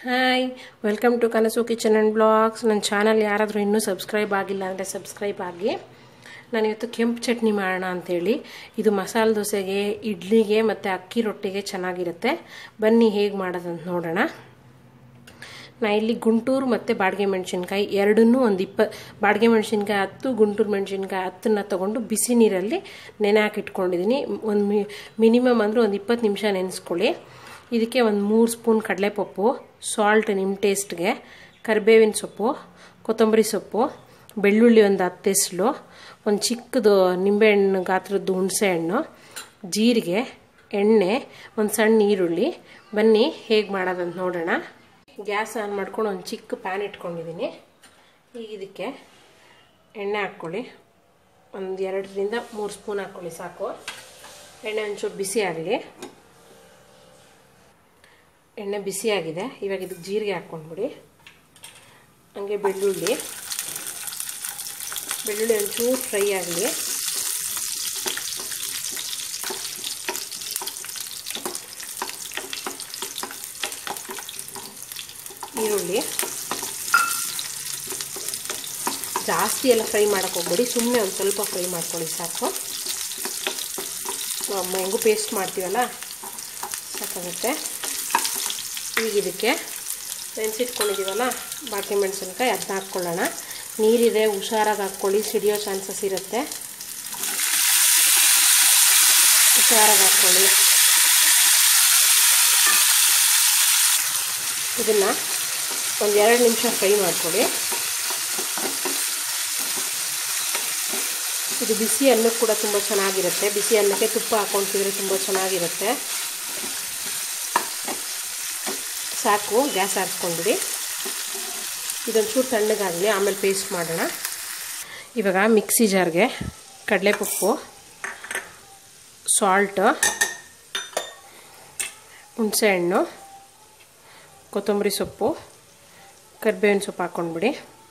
hi welcome to Kanasu kitchen and blogs ನನ್ನ channel ಯಾರಾದರೂ ಇನ್ನೂ ಸಬ್ಸ್ಕ್ರೈಬ್ ಆಗಿಲ್ಲ ಅಂದರೆ ಸಬ್ಸ್ಕ್ರೈಬ್ ಆಗಿ ನಾನಿವತ್ತು ಕೆಂಪು ಚಟ್ನಿ ಮಾಡೋಣ ಅಂಥೇಳಿ ಇದು ಮಸಾಲೆ ದೋಸೆಗೆ ಇಡ್ಲಿಗೆ ಮತ್ತು ಅಕ್ಕಿ ರೊಟ್ಟಿಗೆ ಚೆನ್ನಾಗಿರುತ್ತೆ ಬನ್ನಿ ಹೇಗೆ ಮಾಡೋದಂತ ನೋಡೋಣ ನಾ ಇಲ್ಲಿ ಗುಂಟೂರು ಮತ್ತು ಬಾಡಿಗೆ ಮೆಣಸಿನ್ಕಾಯಿ ಎರಡನ್ನೂ ಒಂದು ಇಪ್ಪ ಬಾಡಿಗೆ ಮೆಣಸಿನ್ಕಾಯಿ ಹತ್ತು ಗುಂಟೂರು ಮೆಣಸಿನ್ಕಾಯಿ ಹತ್ತನ್ನ ತೊಗೊಂಡು ಬಿಸಿ ನೀರಲ್ಲಿ ನೆನೆ ಹಾಕಿಟ್ಕೊಂಡಿದ್ದೀನಿ ಒಂದು ಮಿ ಮಿನಿಮಮ್ ಅಂದರೆ ಒಂದು ಇಪ್ಪತ್ತು ನಿಮಿಷ ನೆನೆಸ್ಕೊಳ್ಳಿ ಇದಕ್ಕೆ ಒಂದು ಮೂರು ಸ್ಪೂನ್ ಕಡಲೆಪಪ್ಪು ಸಾಲ್ಟ್ ನಿಮ್ಮ ಟೇಸ್ಟ್ಗೆ ಕರಿಬೇವಿನ ಸೊಪ್ಪು ಕೊತ್ತಂಬರಿ ಸೊಪ್ಪು ಬೆಳ್ಳುಳ್ಳಿ ಒಂದು ಹತ್ತು ಎಸ್ಲು ಒಂದು ಚಿಕ್ಕದು ನಿಂಬೆಹಣ್ಣು ಗಾತ್ರದ್ದು ಹುಣಸೆ ಹಣ್ಣು ಜೀರಿಗೆ ಎಣ್ಣೆ ಒಂದು ಸಣ್ಣ ಈರುಳ್ಳಿ ಬನ್ನಿ ಹೇಗೆ ಮಾಡೋದಂತ ನೋಡೋಣ ಗ್ಯಾಸ್ ಆನ್ ಮಾಡ್ಕೊಂಡು ಒಂದು ಚಿಕ್ಕ ಪ್ಯಾನ್ ಇಟ್ಕೊಂಡಿದ್ದೀನಿ ಈಗ ಇದಕ್ಕೆ ಎಣ್ಣೆ ಹಾಕ್ಕೊಳ್ಳಿ ಒಂದು ಎರಡರಿಂದ ಮೂರು ಸ್ಪೂನ್ ಹಾಕ್ಕೊಳ್ಳಿ ಸಾಕು ಎಣ್ಣೆ ಒಂಚೂರು ಬಿಸಿ ಆಗಲಿ ಎಣ್ಣೆ ಬಿಸಿಯಾಗಿದೆ ಇವಾಗ ಇದಕ್ಕೆ ಜೀರಿಗೆ ಹಾಕ್ಕೊಂಡ್ಬಿಡಿ ಹಂಗೆ ಬೆಳ್ಳುಳ್ಳಿ ಬೆಳ್ಳುಳ್ಳಿ ಒಂಚೂರು ಫ್ರೈ ಆಗಲಿ ಈರುಳ್ಳಿ ಜಾಸ್ತಿ ಎಲ್ಲ ಫ್ರೈ ಮಾಡೋಕ್ಕೆ ಹೋಗ್ಬೇಡಿ ಸುಮ್ಮನೆ ಒಂದು ಸ್ವಲ್ಪ ಫ್ರೈ ಮಾಡ್ಕೊಳ್ಳಿ ಸಾಕು ನಾವು ಹೆಂಗೂ ಪೇಸ್ಟ್ ಮಾಡ್ತೀವಲ್ಲ ಸಾಕಾಗುತ್ತೆ ಈಗ ಇದಕ್ಕೆ ನೆನೆಸಿಟ್ಕೊಂಡಿದ್ದೀವಲ್ಲ ಬಾಕಿ ಮೆಣಸಿನ್ಕಾಯಿ ಅದನ್ನ ಹಾಕ್ಕೊಳ್ಳೋಣ ನೀರಿದೆ ಹುಷಾರಾಗಿ ಹಾಕ್ಕೊಳ್ಳಿ ಸಿಡಿಯೋ ಚಾನ್ಸಸ್ ಇರುತ್ತೆ ಹುಷಾರಾಗಿ ಹಾಕ್ಕೊಳ್ಳಿ ಇದನ್ನು ಒಂದು ಎರಡು ನಿಮಿಷ ಫ್ರೈ ಮಾಡ್ಕೊಳ್ಳಿ ಇದು ಬಿಸಿ ಅನ್ನಕ್ಕೆ ಕೂಡ ತುಂಬ ಚೆನ್ನಾಗಿರುತ್ತೆ ಬಿಸಿ ಅನ್ನಕ್ಕೆ ತುಪ್ಪ ಹಾಕ್ಕೊಂತಿದ್ರೆ ತುಂಬ ಚೆನ್ನಾಗಿರುತ್ತೆ ಸಾಕು ಗ್ಯಾಸ್ ಹಾಕ್ಸ್ಕೊಂಡ್ಬಿಡಿ ಇದೊಂಚೂರು ತಣ್ಣಗಾಗಲಿ ಆಮೇಲೆ ಪೇಸ್ಟ್ ಮಾಡೋಣ ಇವಾಗ ಮಿಕ್ಸಿ ಜಾರ್ಗೆ ಕಡಲೆಪಪ್ಪು ಸಾಲ್ಟು ಹುಣಸೆಹಣ್ಣು ಕೊತ್ತಂಬರಿ ಸೊಪ್ಪು ಕರಿಬೇವಿನ ಸೊಪ್ಪು ಹಾಕ್ಕೊಂಡ್ಬಿಡಿ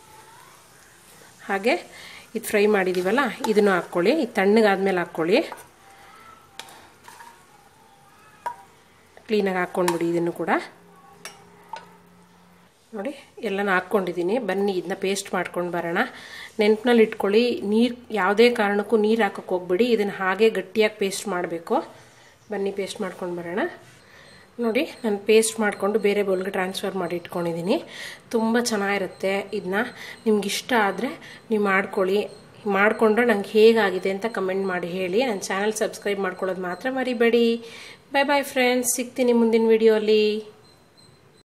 ಹಾಗೆ ಇದು ಫ್ರೈ ಮಾಡಿದ್ದೀವಲ್ಲ ಇದನ್ನು ಹಾಕ್ಕೊಳ್ಳಿ ಇದು ತಣ್ಣಗಾದ್ಮೇಲೆ ಹಾಕ್ಕೊಳ್ಳಿ ಕ್ಲೀನಾಗಿ ಹಾಕ್ಕೊಂಡ್ಬಿಡಿ ಇದನ್ನು ಕೂಡ ನೋಡಿ ಎಲ್ಲನೂ ಹಾಕ್ಕೊಂಡಿದ್ದೀನಿ ಬನ್ನಿ ಇದನ್ನ ಪೇಸ್ಟ್ ಮಾಡ್ಕೊಂಡು ಬರೋಣ ನೆನಪಿನಲ್ಲಿ ಇಟ್ಕೊಳ್ಳಿ ನೀರು ಯಾವುದೇ ಕಾರಣಕ್ಕೂ ನೀರು ಹಾಕೋಕ್ಕೆ ಹೋಗ್ಬೇಡಿ ಇದನ್ನು ಹಾಗೆ ಗಟ್ಟಿಯಾಗಿ ಪೇಸ್ಟ್ ಮಾಡಬೇಕು ಬನ್ನಿ ಪೇಸ್ಟ್ ಮಾಡ್ಕೊಂಡು ಬರೋಣ ನೋಡಿ ನಾನು ಪೇಸ್ಟ್ ಮಾಡಿಕೊಂಡು ಬೇರೆ ಬೌಲ್ಗೆ ಟ್ರಾನ್ಸ್ಫರ್ ಮಾಡಿ ಇಟ್ಕೊಂಡಿದ್ದೀನಿ ತುಂಬ ಚೆನ್ನಾಗಿರುತ್ತೆ ಇದನ್ನ ನಿಮ್ಗೆ ಇಷ್ಟ ಆದರೆ ನೀವು ಮಾಡ್ಕೊಳ್ಳಿ ಮಾಡಿಕೊಂಡ್ರೆ ನಂಗೆ ಹೇಗಾಗಿದೆ ಅಂತ ಕಮೆಂಟ್ ಮಾಡಿ ಹೇಳಿ ನನ್ನ ಚಾನಲ್ ಸಬ್ಸ್ಕ್ರೈಬ್ ಮಾಡ್ಕೊಳ್ಳೋದು ಮಾತ್ರ ಮರಿಬೇಡಿ ಬಾಯ್ ಬಾಯ್ ಫ್ರೆಂಡ್ಸ್ ಸಿಗ್ತೀನಿ ಮುಂದಿನ ವೀಡಿಯೋಲಿ